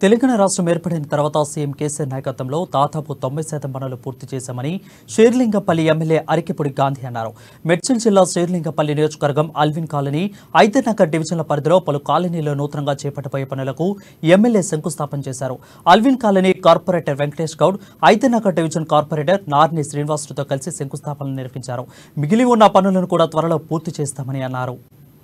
తెలంగాణ రాష్ట్రం ఏర్పడిన తర్వాత సీఎం కేసీఆర్ నాయకత్వంలో దాదాపు తొంభై శాతం పనులు పూర్తి చేశామని షేర్లింగపల్లి ఎమ్మెల్యే అరికెపూడి గాంధీ అన్నారు మెడ్చల్ జిల్లా షేర్లింగపల్లి నియోజకవర్గం అల్విన్ కాలనీ ఐదర్నగర్ డివిజన్ల పరిధిలో పలు కాలనీలో నూతనంగా చేపట్టబోయే పనులకు ఎమ్మెల్యే శంకుస్థాపన చేశారు Alwin colony corporator Venkatesh Goud Hydernagar division corporator Narni శ్రీనివాసులతో కలిసి శంకుస్థాపన నిర్వహించారు మిగిలి ఉన్న పనులను కూడా త్వరలో పూర్తి చేస్తామని అన్నారు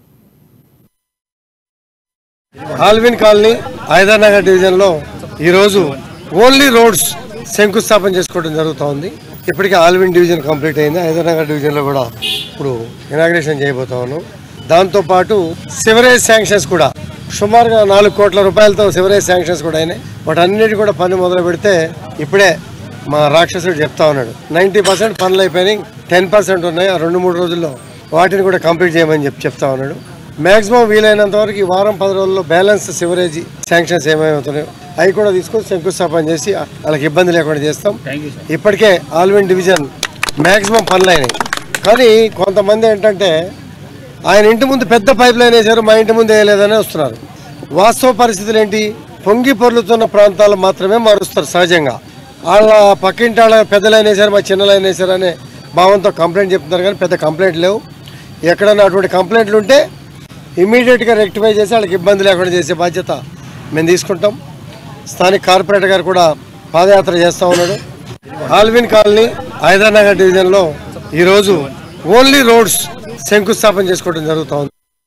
ఆల్విన్ కాలనీ హైదరాబాద్ డివిజన్ లో ఈరోజు ఓన్లీ రోడ్స్ శంకుస్థాపన చేసుకోవడం జరుగుతూ ఉంది ఇప్పటికే ఆల్విన్ డివిజన్ కంప్లీట్ అయింది హైదరాబాద్ డివిజన్ లో కూడా ఇప్పుడు ఇనాగ్రేషన్ చేయబోతా ఉన్నాం దాంతోపాటు సివరేజ్ శాంక్షన్స్ కూడా సుమారుగా నాలుగు కోట్ల రూపాయలతో సివరేజ్ శాంక్షన్స్ కూడా అయినాయి వాటన్నిటి కూడా పని మొదలు పెడితే ఇప్పుడే మా రాక్షసుడు చెప్తా ఉన్నాడు నైంటీ పర్సెంట్ పనులు అయిపోయినాయి టెన్ పర్సెంట్ ఉన్నాయి ఆ రెండు మూడు రోజుల్లో వాటిని కూడా కంప్లీట్ చేయమని చెప్పి చెప్తా ఉన్నాడు మాక్సిమం వీలైనంత వరకు ఈ వారం పది రోజుల్లో బ్యాలెన్స్ సివరేజ్ శాంక్షన్స్ ఏమవుతున్నాయో అవి కూడా తీసుకొని శంకుస్థాపన చేసి వాళ్ళకి ఇబ్బంది లేకుండా చేస్తాం ఇప్పటికే ఆల్విన్ డివిజన్ మాక్సిమం పనులు అయినాయి కానీ కొంతమంది ఏంటంటే ఆయన ఇంటి ముందు పెద్ద పైప్ లైన్ వేశారు మా ఇంటి ముందు వేయలేదని వస్తున్నారు వాస్తవ పరిస్థితులు ఏంటి పొంగి పొర్లుతున్న ప్రాంతాలు మాత్రమే మారుస్తారు సహజంగా వాళ్ళ పక్కింటి వాళ్ళ పెద్ద లైన్ వేశారు మా చిన్న లైన్ వేశారు అనే భావంతో కంప్లైంట్ చెప్తున్నారు కానీ పెద్ద కంప్లైంట్ లేవు ఎక్కడన్నా అటువంటి కంప్లైంట్లు ఉంటే ఇమీడియట్గా రెక్టిఫై చేసి వాళ్ళకి ఇబ్బంది లేకుండా చేసే బాధ్యత మేము తీసుకుంటాం స్థానిక కార్పొరేటర్ గారు కూడా పాదయాత్ర చేస్తూ ఉన్నాడు ఆల్విన్ కాలనీ హైదరాబాద్ డివిజన్లో ఈరోజు ఓన్లీ రోడ్స్ శంకుస్థాపన చేసుకోవడం జరుగుతూ ఉంది